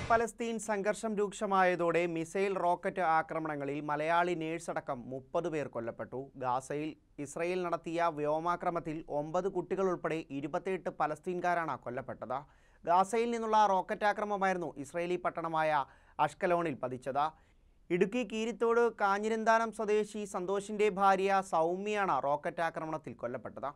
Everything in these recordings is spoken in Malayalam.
പലസ്തീൻ സംഘർഷം രൂക്ഷമായതോടെ മിസൈൽ റോക്കറ്റ് ആക്രമണങ്ങളിൽ മലയാളി നേഴ്സ് അടക്കം മുപ്പത് പേർ കൊല്ലപ്പെട്ടു ഗാസയിൽ ഇസ്രയേൽ നടത്തിയ വ്യോമാക്രമത്തിൽ ഒമ്പത് കുട്ടികൾ ഉൾപ്പെടെ ഇരുപത്തിയെട്ട് പലസ്തീൻകാരാണ് കൊല്ലപ്പെട്ടത് ഗാസയിൽ നിന്നുള്ള റോക്കറ്റ് ആക്രമണമായിരുന്നു ഇസ്രയേലി പട്ടണമായ അഷ്കലോണിൽ പതിച്ചത് ഇടുക്കി കീരിത്തോട് കാഞ്ഞിരന്താനം സ്വദേശി സന്തോഷിന്റെ ഭാര്യ സൗമ്യയാണ് റോക്കറ്റ് ആക്രമണത്തിൽ കൊല്ലപ്പെട്ടത്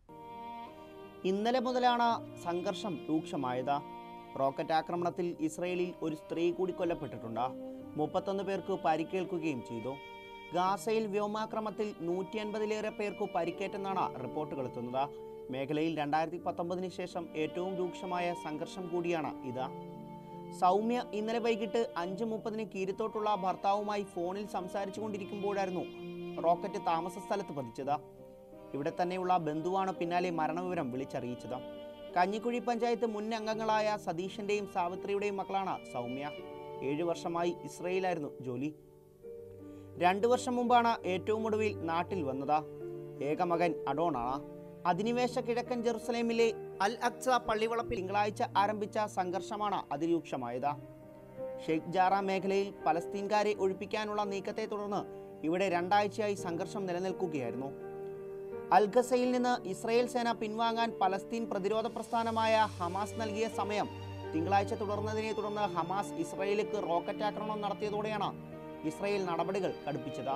ഇന്നലെ മുതലാണ് സംഘർഷം രൂക്ഷമായത് റോക്കറ്റ് ആക്രമണത്തിൽ ഇസ്രയേലിൽ ഒരു സ്ത്രീ കൂടി കൊല്ലപ്പെട്ടിട്ടുണ്ട് മുപ്പത്തൊന്ന് പേർക്ക് പരിക്കേൽക്കുകയും ചെയ്തു ഗാസയിൽ വ്യോമാക്രമത്തിൽ നൂറ്റി അൻപതിലേറെ പേർക്ക് പരിക്കേറ്റെന്നാണ് റിപ്പോർട്ടുകൾ എത്തുന്നത് മേഖലയിൽ രണ്ടായിരത്തി പത്തൊമ്പതിന് ശേഷം ഏറ്റവും രൂക്ഷമായ സംഘർഷം കൂടിയാണ് ഇത് സൗമ്യ ഇന്നലെ വൈകിട്ട് അഞ്ച് മുപ്പതിന് കീരിത്തോട്ടുള്ള ഭർത്താവുമായി ഫോണിൽ സംസാരിച്ചു കൊണ്ടിരിക്കുമ്പോഴായിരുന്നു റോക്കറ്റ് താമസ സ്ഥലത്ത് പതിച്ചത് ഇവിടെ തന്നെയുള്ള ബന്ധുവാണ് പിന്നാലെ മരണവിവരം വിളിച്ചറിയിച്ചത് കഞ്ഞിക്കുഴി പഞ്ചായത്ത് മുൻ അംഗങ്ങളായ സതീഷിന്റെയും സാവിത്രിയുടെയും മക്കളാണ് സൗമ്യ ഏഴു വർഷമായി ഇസ്രയേലായിരുന്നു ജോലി രണ്ടു വർഷം മുമ്പാണ് ഏറ്റവും ഒടുവിൽ നാട്ടിൽ വന്നത് ഏക മകൻ അഡോണാണ് അധിനിവേശ കിഴക്കൻ ജെറുസലേമിലെ അൽ അക്സ പള്ളിവളപ്പിൽ തിങ്കളാഴ്ച ആരംഭിച്ച സംഘർഷമാണ് അതിരൂക്ഷമായത് ഷെയ്ഖ് ജാറ മേഖലയിൽ പലസ്തീൻകാരെ ഒഴിപ്പിക്കാനുള്ള നീക്കത്തെ തുടർന്ന് ഇവിടെ രണ്ടാഴ്ചയായി സംഘർഷം നിലനിൽക്കുകയായിരുന്നു അൽഗസയിൽ നിന്ന് ഇസ്രയേൽ സേന പിൻവാങ്ങാൻ പലസ്തീൻ പ്രതിരോധ പ്രസ്ഥാനമായ ഹമാസ് നൽകിയ സമയം തിങ്കളാഴ്ച തുടർന്നതിനെ തുടർന്ന് ഹമാസ് ഇസ്രയേലിലേക്ക് റോക്കറ്റ് ആക്രമണം നടത്തിയതോടെയാണ് ഇസ്രയേൽ നടപടികൾ കടുപ്പിച്ചത്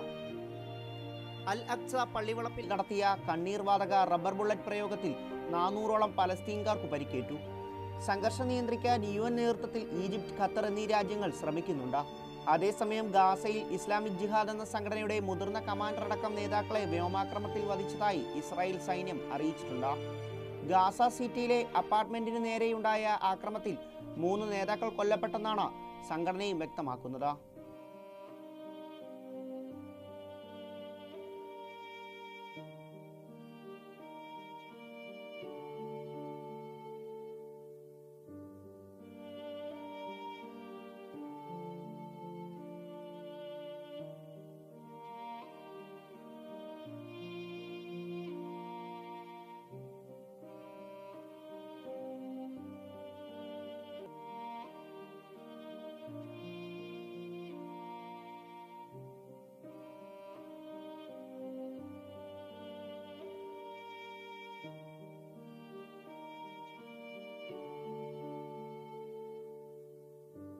അൽ അക്സ പള്ളിവളപ്പിൽ നടത്തിയ കണ്ണീർ വാതക റബ്ബർ ബുള്ളറ്റ് പ്രയോഗത്തിൽ നാനൂറോളം പലസ്തീൻകാർക്ക് പരിക്കേറ്റു സംഘർഷം നിയന്ത്രിക്കാൻ യു എൻ നേതൃത്വത്തിൽ ഈജിപ്ത് ഖത്തർ എന്നീ രാജ്യങ്ങൾ ശ്രമിക്കുന്നുണ്ട് അതേസമയം ഗാസയിൽ ഇസ്ലാമിക് ജിഹാദ് എന്ന സംഘടനയുടെ മുതിർന്ന കമാൻഡർ അടക്കം നേതാക്കളെ വ്യോമാക്രമത്തിൽ വധിച്ചതായി ഇസ്രായേൽ സൈന്യം അറിയിച്ചിട്ടുണ്ട് ഗാസ സിറ്റിയിലെ അപ്പാർട്ട്മെന്റിന് നേരെയുണ്ടായ ആക്രമത്തിൽ മൂന്ന് നേതാക്കൾ കൊല്ലപ്പെട്ടെന്നാണ് സംഘടനയും വ്യക്തമാക്കുന്നത്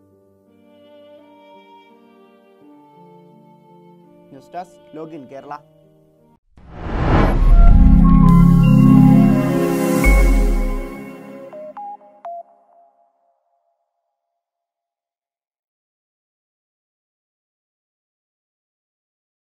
ന്യൂസ് ഡെസ്ക് ലോഗിൻ കേരള